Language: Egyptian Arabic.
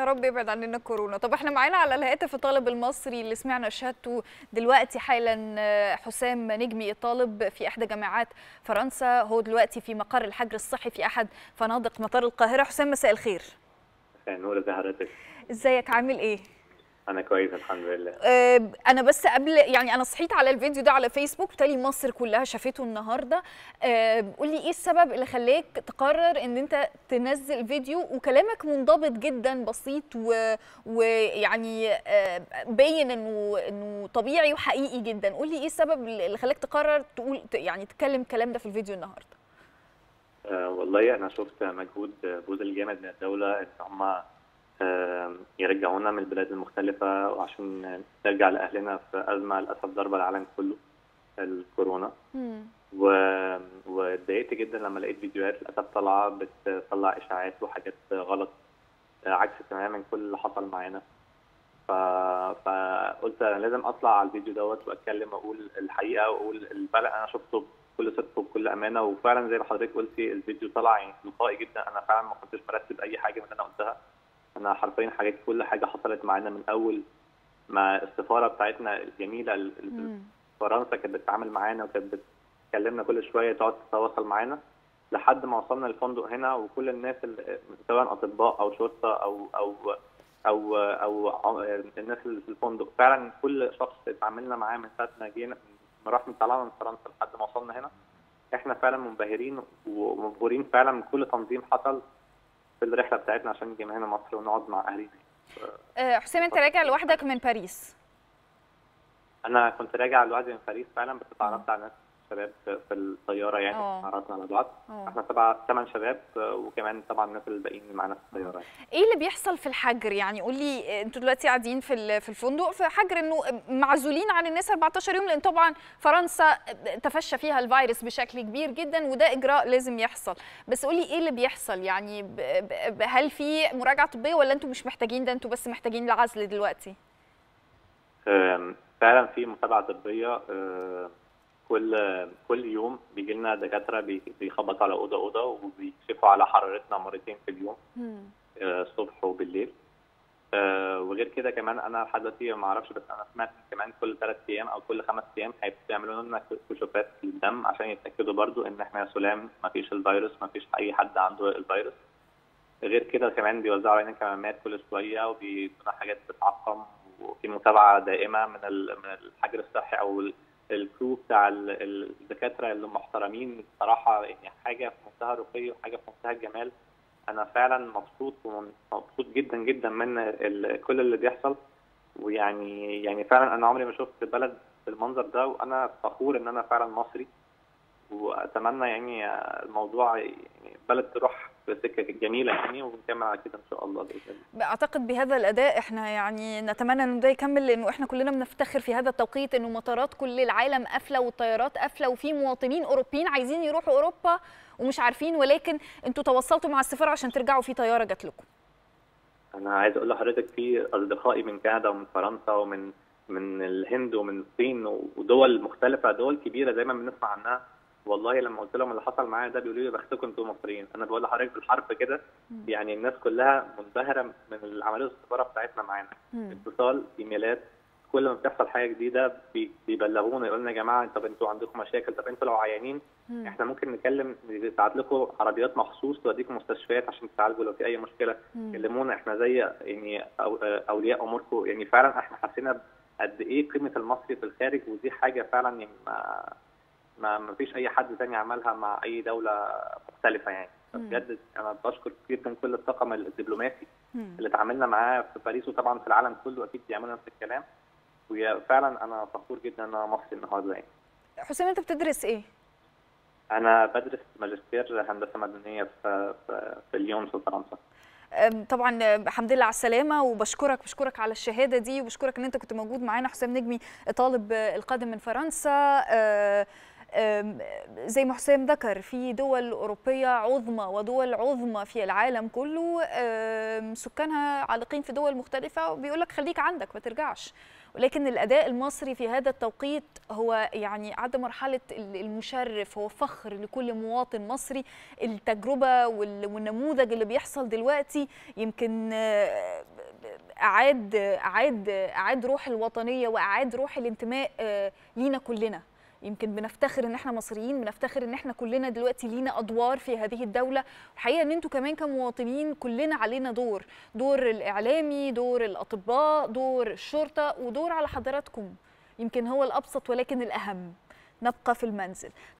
يا رب يبعد عننا الكورونا طب احنا معانا على الهاتف الطالب المصري اللي سمعنا شهادته دلوقتي حالا حسام نجمي الطالب في احدى جامعات فرنسا هو دلوقتي في مقر الحجر الصحي في احد فنادق مطار القاهره حسام مساء الخير مساء النور ازي حضرتك ازيك عامل ايه انا كويس الحمد لله آه، انا بس قبل يعني انا صحيت على الفيديو ده على فيسبوك بالتالي مصر كلها شافته النهارده آه، قول لي ايه السبب اللي خلاك تقرر ان انت تنزل فيديو وكلامك منضبط جدا بسيط و- ويعني آه، باين انه انه طبيعي وحقيقي جدا قول لي ايه السبب اللي خلاك تقرر تقول يعني تتكلم الكلام ده في الفيديو النهارده آه والله انا شفت مجهود بذل جامد من الدوله ان هم آه يرجعونا من البلاد المختلفه وعشان نرجع لاهلنا في ازمه للاسف ضربه العالم كله الكورونا و... واتضايقت جدا لما لقيت فيديوهات للاسف طالعه بتطلع اشاعات وحاجات غلط آه، عكس تماما كل اللي حصل معانا ف... فقلت انا لازم اطلع على الفيديو دوت واتكلم واقول الحقيقه واقول الفرق انا شفته بكل صدق وبكل امانه وفعلا زي ما حضرتك قلتي الفيديو طلع يعني تلقائي جدا انا فعلا ما كنتش مرتب اي حاجه من اللي انا قلتها انا حرفيا حاجات كل حاجه حصلت معانا من اول ما السفاره بتاعتنا الجميله ال- ال- فرنسا كانت بتتعامل معانا وكانت بتكلمنا كل شويه تقعد تتواصل معانا لحد ما وصلنا الفندق هنا وكل الناس اللي- سواء اطباء او شرطه او او او او ع- الناس اللي في الفندق فعلا كل شخص اتعاملنا معاه من ساعه ما جينا من رحنا طلعنا من فرنسا لحد ما وصلنا هنا احنا فعلا منبهرين ومبهورين فعلا من كل تنظيم حصل في الرحله بتاعتنا عشان نجي هنا مصر ونقعد مع اهالينا آه، حسام انت راجع لوحدك من باريس انا كنت راجع لوحدي من باريس فعلا بس اتعرفت على ناس شباب في في الطياره يعني اه. اتعرفنا على بعض اه. احنا سبعة ثمان شباب وكمان طبعا الناس الباقيين اللي معانا في الطياره يعني. ايه اللي بيحصل في الحجر يعني قول لي انتوا دلوقتي قاعدين في ال- في الفندق في حجر انه معزولين عن الناس 14 يوم لان طبعا فرنسا تفشى فيها الفيروس بشكل كبير جدا وده اجراء لازم يحصل بس قول لي ايه اللي بيحصل يعني ب- ب- هل في مراجعه طبيه ولا انتوا مش محتاجين ده انتوا بس محتاجين العزل دلوقتي أم، فعلا في متابعه طبيه أم، كل كل يوم بيجي لنا دكاتره بي- بيخبطوا على اوضه اوضه وبيكشفوا على حرارتنا مرتين في اليوم أه، الصبح وبالليل أه، وغير كده كمان انا لحد دلوقتي ما اعرفش بس انا سمعت كمان كل ثلاث ايام او كل خمس ايام هيعملوا لنا كشوفات في الدم عشان يتاكدوا برضو ان احنا سلام ما فيش الفيروس ما فيش اي حد عنده الفيروس غير كده كمان بيوزعوا علينا كمامات كل شويه وبيدونا حاجات بتعقم وفي متابعه دائمه من ال- من الحجر الصحي او ال- الكرو بتاع ال- الدكاتره اللي محترمين بصراحه يعني حاجه في منتهى الرقي وحاجه في منتهى الجمال انا فعلا مبسوط ومبسوط جدا جدا من ال- كل اللي بيحصل ويعني يعني فعلا انا عمري ما شفت بلد بالمنظر ده وانا فخور ان انا فعلا مصري واتمنى يعني الموضوع يعني بلد تروح في سكه جميله يعني ونكمل على كده ان شاء الله باذن الله اعتقد بهذا الاداء احنا يعني نتمنى انه ده يكمل لانه احنا كلنا بنفتخر في هذا التوقيت انه مطارات كل العالم قافله والطيارات قافله وفي مواطنين اوروبيين عايزين يروحوا اوروبا ومش عارفين ولكن انتوا تواصلتوا مع السفاره عشان ترجعوا في طياره جات لكم انا عايز اقول لحضرتك في اصدقائي من كندا ومن فرنسا ومن من الهند ومن الصين ودول مختلفه دول كبيره دايما بنسمع عنها والله لما قلت لهم اللي حصل معايا ده بيقولوا لي بختكم انتوا مصريين انا بقول لحضرتك بالحرف كده يعني الناس كلها منبهره من اللي عملوه السفاره بتاعتنا معانا اتصال ايميلات كل ما بتحصل حاجه جديده بي- بيبلغونا يقولوا لنا يا جماعه طب انتوا عندكم مشاكل طب انتوا لو عيانين احنا ممكن نكلم نبعت لكم عربيات مخصوص توديكم مستشفيات عشان تعالجوا لو في اي مشكله كلمونا احنا زي يعني أو اولياء اموركم يعني فعلا احنا حسينا قد ايه قيمه المصري في الخارج ودي حاجه فعلا يعني ما ما ما فيش اي حد تاني عملها مع اي دوله مختلفه يعني بجد انا بشكر جدا كل الطاقم الدبلوماسي اللي اتعاملنا معاه في باريس وطبعا في العالم كله اكيد بيعملوا نفس الكلام وفعلا انا فخور جدا ان انا مصري النهارده يعني حسام انت بتدرس ايه انا بدرس ماجستير هندسه مدنيه في في, في ليون في فرنسا أم، طبعا أم، الحمد لله على السلامه وبشكرك بشكرك على الشهاده دي وبشكرك ان انت كنت موجود معانا حسام نجمي طالب آه، القادم من فرنسا آه، آم، زي ما حسام ذكر في دول أوروبية عظمى ودول عظمى في العالم كله آم، سكانها عالقين في دول مختلفة وبيقول لك خليك عندك ما ترجعش ولكن الأداء المصري في هذا التوقيت هو يعني عدى مرحلة المشرف هو فخر لكل مواطن مصري التجربة وال- والنموذج اللي بيحصل دلوقتي يمكن آه، اعاد اعاد اعاد روح الوطنيه واعاد روح الانتماء لينا كلنا يمكن بنفتخر ان احنا مصريين بنفتخر ان احنا كلنا دلوقتي لينا ادوار في هذه الدوله الحقيقه ان انتوا كمان كمواطنين كلنا علينا دور دور الاعلامي دور الاطباء دور الشرطه ودور على حضراتكم يمكن هو الابسط ولكن الاهم نبقى في المنزل